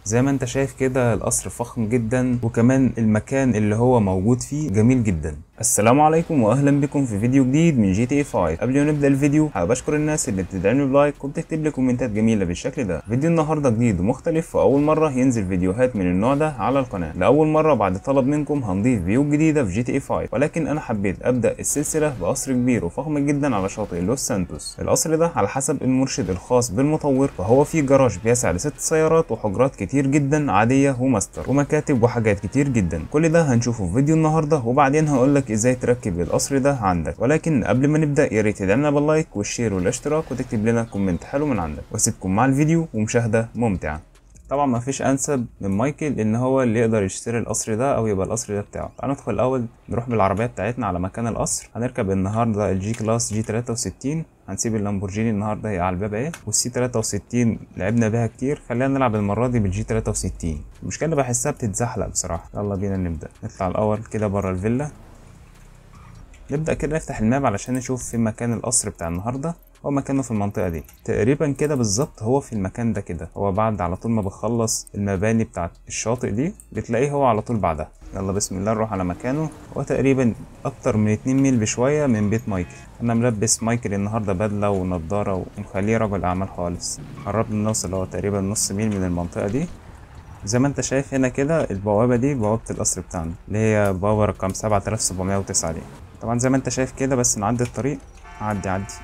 زي ما انت شايف كده القصر فخم جدا وكمان المكان اللي هو موجود فيه جميل جدا السلام عليكم واهلا بكم في فيديو جديد من جي تي اي 5 قبل ما نبدا الفيديو حابب اشكر الناس اللي بتدعمني بلايك وبتكتب لي كومنتات جميله بالشكل ده فيديو النهارده جديد ومختلف واول مره ينزل فيديوهات من النوع ده على القناه لاول مره بعد طلب منكم هنضيف فيو جديده في جي تي اي 5 ولكن انا حبيت ابدا السلسله بقصر كبير وفخم جدا على شاطئ لوس سانتوس القصر ده على حسب المرشد الخاص بالمطور فهو فيه جراج بيسع لست سيارات وحجرات كتير جدا عاديه وماستر ومكاتب وحاجات كتير جدا كل ده هنشوفه في فيديو النهارده وبعدين هقول لك ازاي تركب القصر ده عندك ولكن قبل ما نبدا يا ريت تدعمنا باللايك والشير والاشتراك وتكتب لنا كومنت حلو من عندك واسيبكم مع الفيديو ومشاهده ممتعه طبعا ما فيش انسب من مايكل ان هو اللي يقدر يشتري القصر ده او يبقى القصر ده بتاعه تعال ندخل الاول نروح بالعربيه بتاعتنا على مكان القصر هنركب النهارده الجي كلاس جي 63 هنسيب اللامبورجيني النهارده هي على الباب اهي والسي 63 لعبنا بيها كتير خلينا نلعب المره دي بالجي 63 المشكله اللي بحسها بتتزحلق بصراحه يلا بينا نبدا نطلع الاول كده بره الفيلا نبدا كده نفتح الماب علشان نشوف فين مكان القصر بتاع النهارده هو مكانه في المنطقة دي تقريبا كده بالظبط هو في المكان ده كده هو بعد على طول ما بخلص المباني بتاعت الشاطئ دي بتلاقيه هو على طول بعدها يلا بسم الله نروح على مكانه هو تقريبا اكتر من 2 ميل بشوية من بيت مايكل انا ملبس مايكل النهاردة بدلة ونضارة ومخليه رجل اعمال خالص قربنا نوصل هو تقريبا نص ميل من المنطقة دي زي ما انت شايف هنا كده البوابة دي بوابة القصر بتاعنا اللي هي بوابة رقم 7709 دي طبعا زي ما انت شايف كده بس نعدي الطريق عدي عدي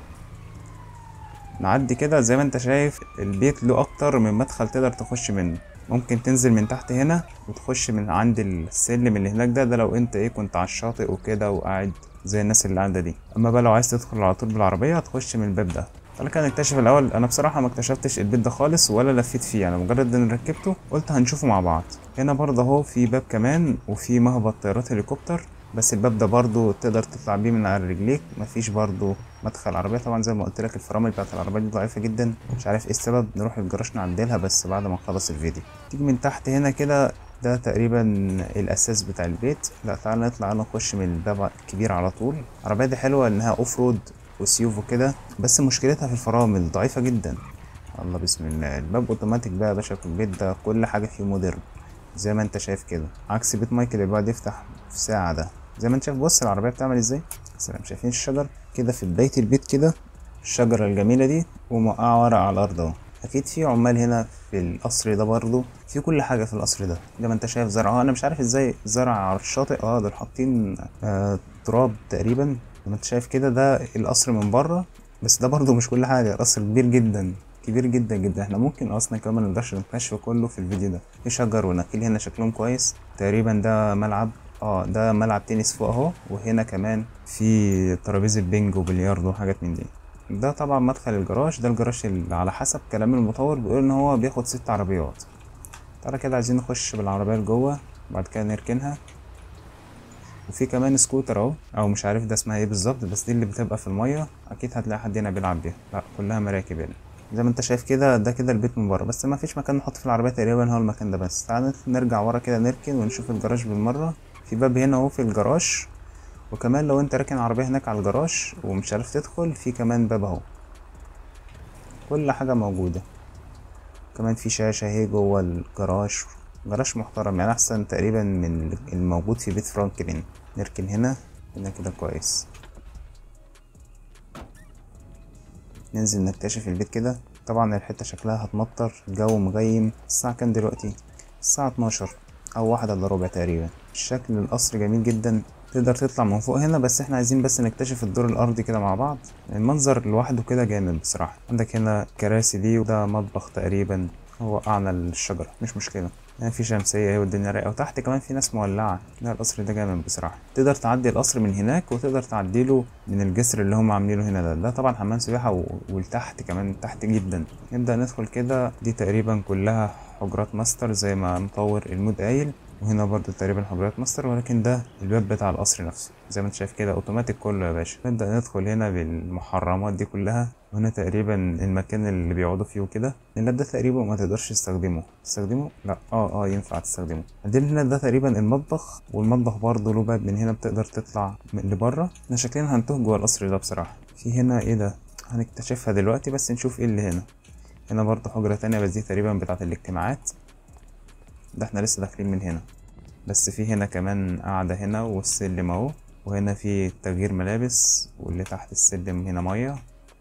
نعدي كده زي ما انت شايف البيت له اكتر من مدخل تقدر تخش منه ممكن تنزل من تحت هنا وتخش من عند السلم اللي هناك ده ده لو انت ايه كنت على الشاطئ وكده وقاعد زي الناس اللي قاعده دي اما بقى لو عايز تدخل على طول بالعربيه هتخش من الباب ده فلك هنكتشف الاول انا بصراحه ما اكتشفتش البيت ده خالص ولا لفيت فيه انا مجرد ان ركبته قلت هنشوفه مع بعض هنا برضه اهو في باب كمان وفي مهبط طيارات هليكوبتر بس الباب ده برضو تقدر تطلع بيه من على رجليك مفيش برضو مدخل عربيه طبعا زي ما قلت لك الفرامل بتاعت العربيه دي ضعيفه جدا مش عارف ايه السبب نروح الجراج نعدلها بس بعد ما نخلص الفيديو تيجي من تحت هنا كده ده تقريبا الاساس بتاع البيت لا تعالى نطلع يلا نخش من الباب الكبير على طول العربيه دي حلوه انها اوف رود وسيوف وكده بس مشكلتها في الفرامل ضعيفه جدا الله بسم الله الباب اوتوماتيك بقى يا باشا في البيت ده كل حاجه فيه مودرن زي ما انت شايف كده عكس بيت مايكل اللي بيقعد يفتح في ساعه ده زي ما انت شايف بص العربيه بتعمل ازاي سلام شايفين الشجر كده في بدايه البيت كده الشجره الجميله دي وموقعه ورق على الارض اهو اكيد في عمال هنا في القصر ده برضو في كل حاجه في القصر ده زي ما انت شايف زرع اه انا مش عارف ازاي زرع على الشاطئ اه دول حاطين آه تراب تقريبا زي ما انت شايف كده ده القصر من بره بس ده برضو مش كل حاجه القصر كبير جدا كبير جدا جدا احنا ممكن اصلا كمان نقدرش نكتشف كله في الفيديو ده في شجر ونخيل هنا شكلهم كويس تقريبا ده ملعب اه ده ملعب تنس فوق اهو وهنا كمان في ترابيزه بينج وبلياردو وحاجات من دي ده طبعا مدخل الجراج ده الجراج اللي على حسب كلام المطور بيقول ان هو بياخد ست عربيات تعالى كده عايزين نخش بالعربيه لجوه وبعد كده نركنها وفي كمان سكوتر اهو او مش عارف ده اسمها ايه بالظبط بس دي اللي بتبقى في الميه اكيد هتلاقي حد هنا بيلعب بيها لا كلها مراكب هنا زي ما انت شايف كده ده كده البيت من بره بس ما فيش مكان نحط في العربيه تقريبا هو المكان ده بس تعال نرجع ورا كده نركن ونشوف الجراج بالمره في باب هنا اهو في الجراج وكمان لو انت راكن عربيه هناك على الجراج ومش عارف تدخل في كمان باب اهو كل حاجه موجوده كمان في شاشه اهي جوه الجراج جراج محترم يعني احسن تقريبا من الموجود في بيت فرانكلين نركن هنا هنا كده كويس ننزل نكتشف البيت كده طبعا الحته شكلها هتمطر الجو مغيم الساعه كام دلوقتي الساعه 12 او واحدة الا ربع تقريبا شكل القصر جميل جدا تقدر تطلع من فوق هنا بس احنا عايزين بس نكتشف الدور الارضي كده مع بعض المنظر لوحده كده جامد بصراحه عندك هنا كراسي دي وده مطبخ تقريبا هو اعلى الشجره مش مشكله هنا في شمسيه اهي والدنيا رايقه وتحت كمان في ناس مولعه لا القصر ده جامد بصراحه تقدر تعدي القصر من هناك وتقدر تعديله من الجسر اللي هم عاملينه هنا ده ده طبعا حمام سباحه و... ولتحت كمان تحت جدا نبدا ندخل كده دي تقريبا كلها حجرات ماستر زي ما مطور المود قايل وهنا برضو تقريبا حجرات ماستر ولكن ده الباب بتاع القصر نفسه زي ما انت شايف كده اوتوماتيك كله يا باشا نبدا ندخل هنا بالمحرمات دي كلها وهنا تقريبا المكان اللي بيقعدوا فيه وكده اللاب ده تقريبا ما تقدرش تستخدمه تستخدمه لا اه اه ينفع تستخدمه عندنا هنا ده تقريبا المطبخ والمطبخ برضه له باب من هنا بتقدر تطلع لبره احنا شكلنا هنتوه جوه القصر ده بصراحه في هنا ايه ده هنكتشفها دلوقتي بس نشوف ايه اللي هنا هنا برضه حجرة تانية بس دي تقريبا بتاعة الاجتماعات ده احنا لسه داخلين من هنا بس في هنا كمان قاعدة هنا والسلم اهو وهنا في تغيير ملابس واللي تحت السلم هنا مية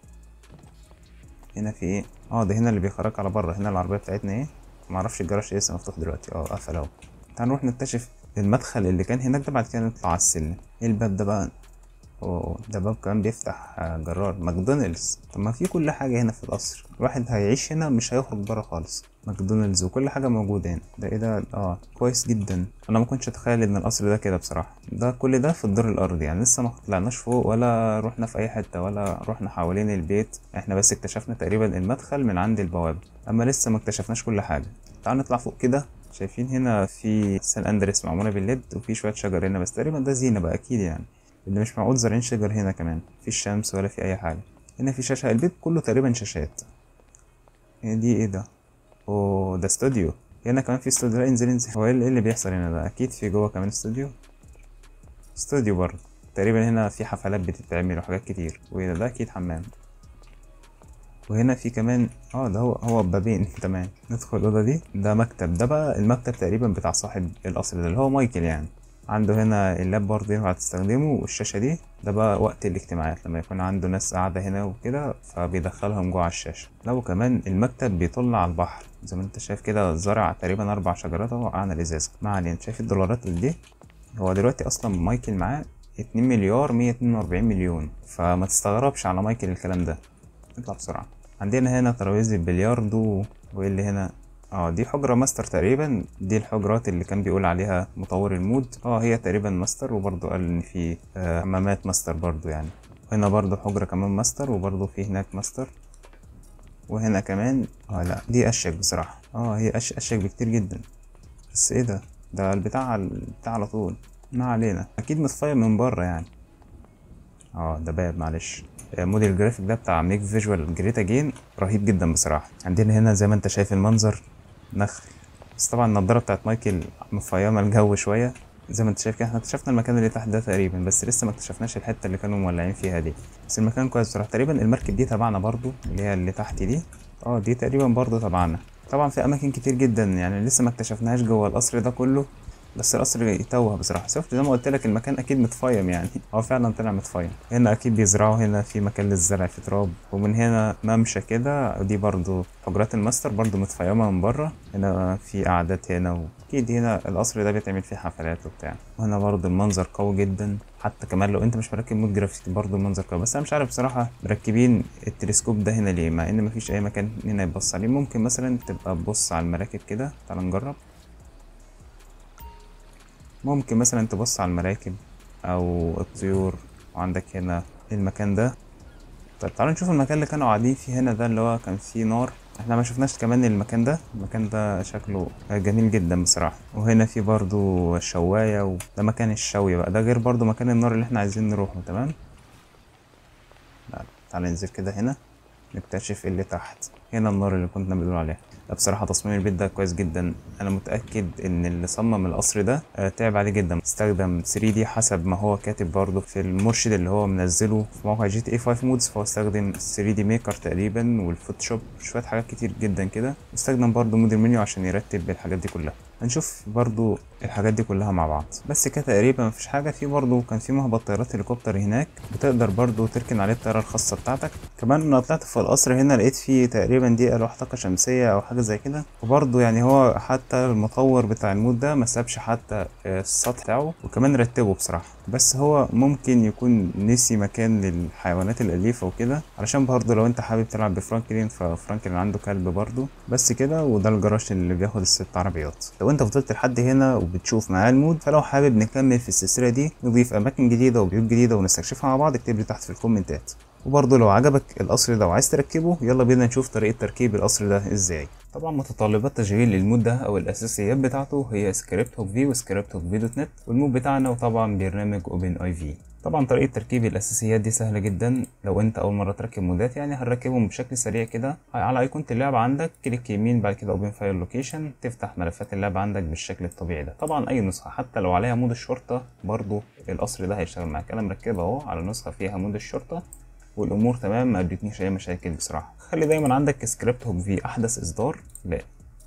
هنا في ايه اه ده هنا اللي بيخرج على بره هنا العربية بتاعتنا ايه معرفش الجراج لسه مفتوح دلوقتي اه قفل اهو تعال نروح نكتشف المدخل اللي كان هناك ده بعد كده نطلع على السلم ايه الباب ده بقى اوه ده باب كمان بيفتح آه، جرار ماكدونالدز طب ما في كل حاجة هنا في القصر الواحد هيعيش هنا مش هيخرج بره خالص ماكدونالدز وكل حاجة موجودة هنا ده ايه ده اه كويس جدا انا ما كنتش اتخيل ان القصر ده كده بصراحة ده كل ده في الدور الارضي يعني لسه ما طلعناش فوق ولا رحنا في اي حتة ولا رحنا حوالين البيت احنا بس اكتشفنا تقريبا المدخل من عند البوابة اما لسه ما اكتشفناش كل حاجة تعال نطلع فوق كده شايفين هنا في سان اندريس معمولة بالليد وفي شوية شجر هنا بس تقريبا ده زينة بقى اكيد يعني اللي مش معقول زارعين شجر هنا كمان في الشمس ولا في اي حاجة هنا في شاشة البيت كله تقريبا شاشات هي دي ايه ده اوه ده استوديو هنا كمان في استوديو لا انزل انزل هو ايه اللي إيه اللي بيحصل هنا ده اكيد في جوه كمان استوديو استوديو برضه تقريبا هنا في حفلات بتتعمل وحاجات كتير وده ده اكيد حمام وهنا في كمان اه ده هو هو بابين تمام ندخل الاوضه دي ده مكتب ده بقى المكتب تقريبا بتاع صاحب القصر ده اللي هو مايكل يعني عنده هنا اللاب برضه ينفع تستخدمه والشاشة دي ده بقى وقت الاجتماعات لما يكون عنده ناس قاعدة هنا وكده فبيدخلهم جوه على الشاشة لو كمان المكتب بيطل على البحر زي ما انت شايف كده زرع تقريبا أربع شجرات اهو وقعنا الإزازة ما علينا شايف الدولارات اللي دي هو دلوقتي أصلا مايكل معاه اتنين مليار مية اتنين وأربعين مليون فما تستغربش على مايكل الكلام ده نطلع بسرعة عندنا هنا ترابيزة بلياردو وايه اللي هنا اه دي حجرة ماستر تقريبا دي الحجرات اللي كان بيقول عليها مطور المود اه هي تقريبا ماستر وبرضه قال ان في آه، حمامات ماستر برضه يعني هنا برضه حجرة كمان ماستر وبرضه في هناك ماستر وهنا كمان اه لا دي اشيك بصراحة اه هي أش اشيك بكتير جدا بس ايه ده ده البتاع على البتاع على طول ما علينا اكيد متفاير من بره يعني اه ده باب معلش آه، موديل الجرافيك ده بتاع ميك فيجوال جريتا جين رهيب جدا بصراحة عندنا هنا زي ما انت شايف المنظر نخل بس طبعا النضارة بتاعت مايكل مفيمة الجو شوية زي ما انت شايف كده احنا اكتشفنا المكان اللي تحت ده تقريبا بس لسه ما اكتشفناش الحتة اللي كانوا مولعين فيها دي بس المكان كويس بصراحة تقريبا المركب دي تبعنا برضو اللي هي اللي تحت دي اه دي تقريبا برضو تبعنا طبعا في اماكن كتير جدا يعني لسه ما اكتشفناهاش جوه القصر ده كله بس القصر يتوه بصراحة شفت زي ما قلت لك المكان أكيد متفايم يعني هو فعلا طلع متفايم هنا أكيد بيزرعوا هنا في مكان للزرع في تراب ومن هنا ممشى كده دي برضو حجرات الماستر برضو متفيمة من بره هنا في قعدات هنا وأكيد هنا القصر ده بيتعمل فيه حفلات وبتاع وهنا برضو المنظر قوي جدا حتى كمان لو انت مش مركب مود جرافيك برضو المنظر قوي بس انا مش عارف بصراحة مركبين التلسكوب ده هنا ليه مع ان مفيش اي مكان هنا يبص عليه ممكن مثلا تبقى تبص على المراكب كده تعال نجرب ممكن مثلا تبص على المراكب او الطيور وعندك هنا المكان ده طيب تعالوا نشوف المكان اللي كانوا قاعدين فيه هنا ده اللي هو كان فيه نار احنا ما شفناش كمان المكان ده المكان ده شكله جميل جدا بصراحة وهنا في برضو شواية وده مكان الشوي بقى ده غير برضو مكان النار اللي احنا عايزين نروحه تمام لا تعال ننزل كده هنا نكتشف اللي تحت هنا النار اللي كنا بنقول عليها لا بصراحة تصميم البيت ده كويس جدا أنا متأكد إن اللي صمم القصر ده آه، تعب عليه جدا استخدم 3D حسب ما هو كاتب برضه في المرشد اللي هو منزله في موقع جي تي اي 5 مودز فهو استخدم 3D ميكر تقريبا والفوتوشوب شوية حاجات كتير جدا كده واستخدم برضه موديل منيو عشان يرتب الحاجات دي كلها هنشوف برضو الحاجات دي كلها مع بعض بس كده تقريبا مفيش حاجة في برضو كان في مهبط طيارات هليكوبتر هناك بتقدر برضو تركن عليه الطيارة الخاصة بتاعتك كمان انا طلعت في القصر هنا لقيت فيه تقريبا دي ألواح طاقة شمسية أو حاجة زي كده وبرضو يعني هو حتى المطور بتاع المود ده ما سابش حتى السطح بتاعه وكمان رتبه بصراحة بس هو ممكن يكون نسي مكان للحيوانات الأليفة وكده علشان برضو لو انت حابب تلعب بفرانكلين ففرانكلين عنده كلب برضو بس كده وده الجراج اللي بياخد الست عربيات لو انت فضلت لحد هنا وبتشوف معاه المود فلو حابب نكمل في السلسلة دي نضيف أماكن جديدة وبيوت جديدة ونستكشفها مع بعض اكتب لي تحت في الكومنتات وبرضه لو عجبك القصر ده وعايز تركبه يلا بينا نشوف طريقة تركيب القصر ده ازاي طبعا متطلبات تشغيل المود ده او الاساسيات بتاعته هي سكريبت هوك في وسكريبت هوك في دوت نت والمود بتاعنا وطبعا برنامج اوبن اي في طبعا طريقة تركيب الأساسيات دي سهلة جدا لو أنت أول مرة تركب مودات يعني هنركبهم بشكل سريع كده على أيقونة اللعبة عندك كليك يمين بعد كده أوبن فايل لوكيشن تفتح ملفات اللعبة عندك بالشكل الطبيعي ده طبعا أي نسخة حتى لو عليها مود الشرطة برضو القصر ده هيشتغل معاك أنا مركبه أهو على نسخة فيها مود الشرطة والامور تمام ما قابلتنيش اي مشاكل بصراحه خلي دايما عندك سكريبت هوك في احدث اصدار لا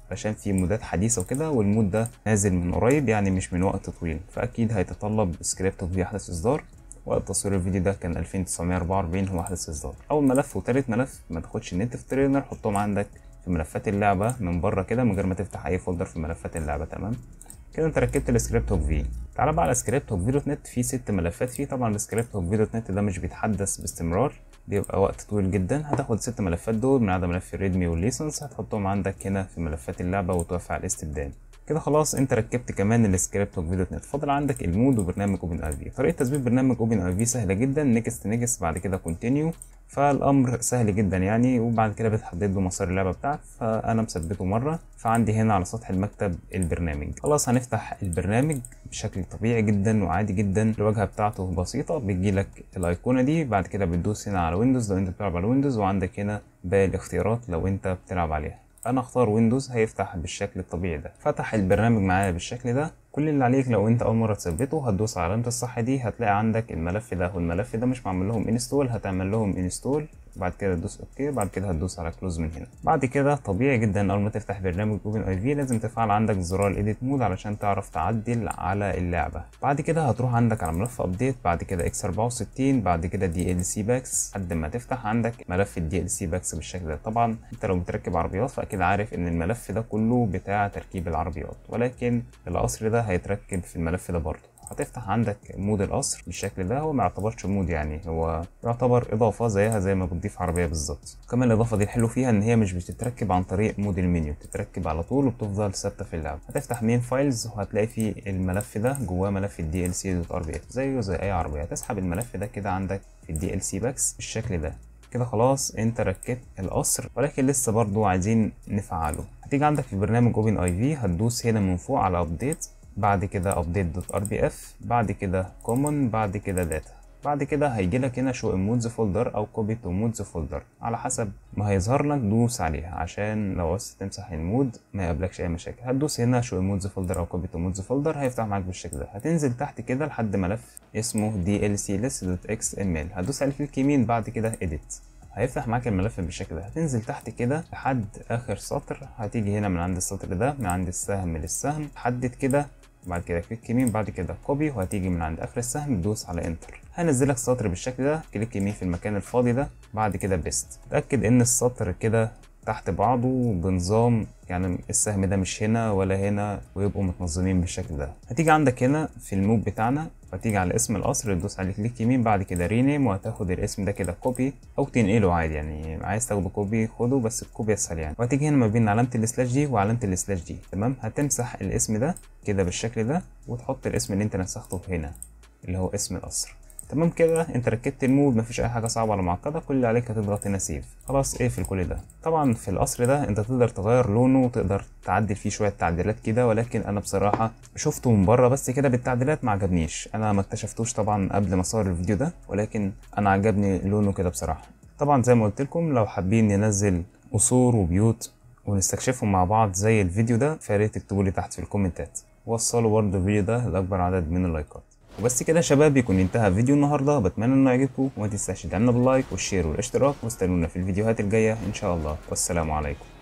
علشان في مودات حديثه وكده والمود ده نازل من قريب يعني مش من وقت طويل فاكيد هيتطلب سكريبت في احدث اصدار وقت تصوير الفيديو ده كان 2944 هو احدث اصدار اول ملف وتالت ملف ما تاخدش النت في ترينر حطهم عندك في ملفات اللعبه من بره كده من غير ما تفتح اي فولدر في ملفات اللعبه تمام كده انت ركبت السكريبت هوك في تعالى بقى على سكريبت هوك في دوت نت في ست ملفات فيه طبعا السكريبت هوك في دوت نت ده مش بيتحدث باستمرار بيبقى وقت طويل جدا هتاخد ست ملفات دول من عدا ملف الريدمي والليسنس هتحطهم عندك هنا في ملفات اللعبه وتوافق على الاستبدال كده خلاص انت ركبت كمان السكريبت هوك في دوت نت فاضل عندك المود وبرنامج اوبن اي في طريقه تثبيت برنامج اوبن اي في سهله جدا نيكست نيكست بعد كده كونتينيو فالامر سهل جدا يعني وبعد كده بتحدد له مسار اللعبه بتاعك فانا مثبته مره فعندي هنا على سطح المكتب البرنامج خلاص هنفتح البرنامج بشكل طبيعي جدا وعادي جدا الواجهه بتاعته بسيطه بيجي لك الايقونه دي بعد كده بتدوس هنا على ويندوز لو انت بتلعب على ويندوز وعندك هنا باقي الاختيارات لو انت بتلعب عليها انا اختار ويندوز هيفتح بالشكل الطبيعي ده فتح البرنامج معايا بالشكل ده كل اللي عليك لو انت اول مره تثبته هتدوس على علامه الصح دي هتلاقي عندك الملف ده والملف ده مش معمول لهم انستول هتعمل لهم انستول بعد كده تدوس اوكي بعد كده هتدوس على كلوز من هنا بعد كده طبيعي جدا اول ما تفتح برنامج اوبن اي في لازم تفعل عندك زرار الايديت مود علشان تعرف تعدل على اللعبه بعد كده هتروح عندك على ملف ابديت بعد كده اكس 64 بعد كده دي ال سي باكس لحد ما تفتح عندك ملف الدي ال سي باكس بالشكل ده طبعا انت لو بتركب عربيات فاكيد عارف ان الملف ده كله بتاع تركيب العربيات ولكن القصر ده هيتركب في الملف ده برضه هتفتح عندك مود القصر بالشكل ده هو ما يعتبرش مود يعني هو يعتبر اضافه زيها زي ما بتضيف عربيه بالظبط كمان الاضافه دي الحلو فيها ان هي مش بتتركب عن طريق مود المنيو بتتركب على طول وبتفضل ثابته في اللعبه هتفتح مين فايلز وهتلاقي فيه الملف ده جواه ملف الدي ال سي دوت ار بي اف زيه زي اي عربيه هتسحب الملف ده كده عندك في الدي ال سي باكس بالشكل ده كده خلاص انت ركبت القصر ولكن لسه برضو عايزين نفعله هتيجي عندك في برنامج اوبن اي في هتدوس هنا من فوق على ابديت بعد كده ابديت دوت ار بي اف بعد كده كومن بعد كده داتا بعد كده هيجي لك هنا شو مودز فولدر او كوبي تو مودز فولدر على حسب ما هيظهر لك دوس عليها عشان لو عاوز تمسح المود ما يقابلكش اي مشاكل هتدوس هنا شو مودز فولدر او كوبي تو مودز فولدر هيفتح معاك بالشكل ده هتنزل تحت كده لحد ملف اسمه دي ال سي ليست دوت اكس ام ال هتدوس عليه كليك يمين بعد كده اديت هيفتح معاك الملف بالشكل ده هتنزل تحت كده لحد اخر سطر هتيجي هنا من عند السطر ده من عند السهم للسهم تحدد كده بعد كده كليك يمين بعد كده كوبي وهتيجي من عند اخر السهم تدوس على انتر هنزلك سطر بالشكل ده كليك يمين في المكان الفاضي ده بعد كده بيست تاكد ان السطر كده تحت بعضه بنظام يعني السهم ده مش هنا ولا هنا ويبقوا متنظمين بالشكل ده هتيجي عندك هنا في الموب بتاعنا هتيجي على اسم القصر تدوس عليه كليك يمين بعد كده رينيم وهتاخد الاسم ده كده كوبي او تنقله عادي يعني عايز تاخده كوبي خده بس الكوبي اسهل يعني وهتيجي هنا ما بين علامه السلاش دي وعلامه السلاش دي تمام هتمسح الاسم ده كده بالشكل ده وتحط الاسم اللي انت نسخته هنا اللي هو اسم القصر تمام كده انت ركبت المود مفيش اي حاجه صعبه ولا معقده كل اللي عليك هتضغط هنا سيف خلاص اقفل كل ده طبعا في القصر ده انت تقدر تغير لونه وتقدر تعدل فيه شويه تعديلات كده ولكن انا بصراحه شفته من بره بس كده بالتعديلات ما عجبنيش انا ما اكتشفتوش طبعا قبل ما اصور الفيديو ده ولكن انا عجبني لونه كده بصراحه طبعا زي ما قلت لكم لو حابين ننزل قصور وبيوت ونستكشفهم مع بعض زي الفيديو ده فياريت تكتبوا لي تحت في الكومنتات وصلوا برضه الفيديو ده لاكبر عدد من اللايكات وبس كده يا شباب يكون انتهى فيديو النهارده بتمنى انه يعجبكم وما تنساش تدعمنا باللايك والشير والاشتراك واستنونا في الفيديوهات الجايه ان شاء الله والسلام عليكم